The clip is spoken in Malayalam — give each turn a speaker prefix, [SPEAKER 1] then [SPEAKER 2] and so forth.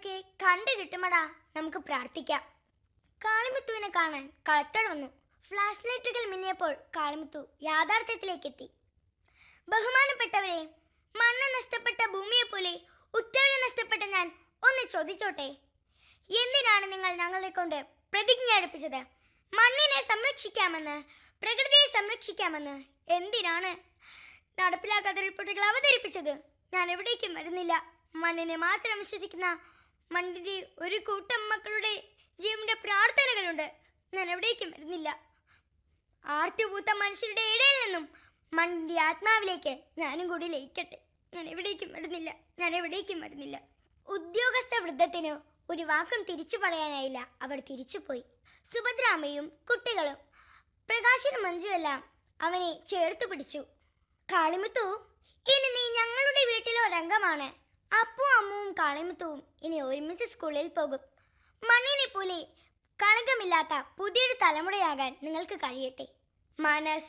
[SPEAKER 1] എപ്പോഴെങ്കിലുമൊക്കെ കണ്ടു കിട്ടുമടാ നമുക്ക് പ്രാർത്ഥിക്കാം കാളിമുത്തുവിനെ കാണാൻ കളക്ടർ വന്നു ഫ്ലാഷ് ലൈറ്റുകൾ മിന്നിയപ്പോൾ കാളിമുത്തു യാഥാർത്ഥ്യത്തിലേക്ക് എത്തി ബഹുമാനപ്പെട്ടവരെ മണ്ണ് നഷ്ടപ്പെട്ട ഭൂമിയെപ്പോലെ ഉറ്റവരെ നഷ്ടപ്പെട്ട ഞാൻ ഒന്ന് ചോദിച്ചോട്ടെ എന്തിനാണ് നിങ്ങൾ ഞങ്ങളെ കൊണ്ട് പ്രതിജ്ഞ എടുപ്പിച്ചത് മണ്ണിനെ സംരക്ഷിക്കാമെന്ന് പ്രകൃതിയെ സംരക്ഷിക്കാമെന്ന് എന്തിനാണ് നടപ്പിലാക്കാത്ത റിപ്പോർട്ടുകൾ അവതരിപ്പിച്ചത് ഞാൻ എവിടേക്കും വരുന്നില്ല മണ്ണിനെ മാത്രം വിശ്വസിക്കുന്ന മണ്ണിന്റെ ഒരു കൂട്ടം മക്കളുടെ ജീവന്റെ പ്രാർത്ഥനകളുണ്ട് ഞാൻ എവിടേക്കും വരുന്നില്ല ആർത്തിപൂത്ത മനുഷ്യരുടെ ഇടയിൽ നിന്നും മണ്ണിന്റെ ആത്മാവിലേക്ക് ഞാനും കൂടി ലയിക്കട്ടെ ഞാൻ എവിടേക്കും വരുന്നില്ല ഞാൻ എവിടേക്കും വരുന്നില്ല ഉദ്യോഗസ്ഥ വൃദ്ധത്തിന് ഒരു വാക്കും തിരിച്ചു പറയാനായില്ല അവർ തിരിച്ചുപോയി സുഭദ്രാമയും കുട്ടികളും പ്രകാശനും മഞ്ജുവെല്ലാം അവനെ ചേർത്തു പിടിച്ചു കാളിമുത്തു ഇനി നീ ഞങ്ങളുടെ വീട്ടിലെ ഒരംഗമാണ് അപ്പും അമ്മുവും കാളിമുത്തുവും ഇനി ഒരുമിച്ച് സ്കൂളിൽ പോകും മണ്ണിനെ പോലെ കളങ്കമില്ലാത്ത പുതിയൊരു തലമുറയാകാൻ നിങ്ങൾക്ക് കഴിയട്ടെ മനസ്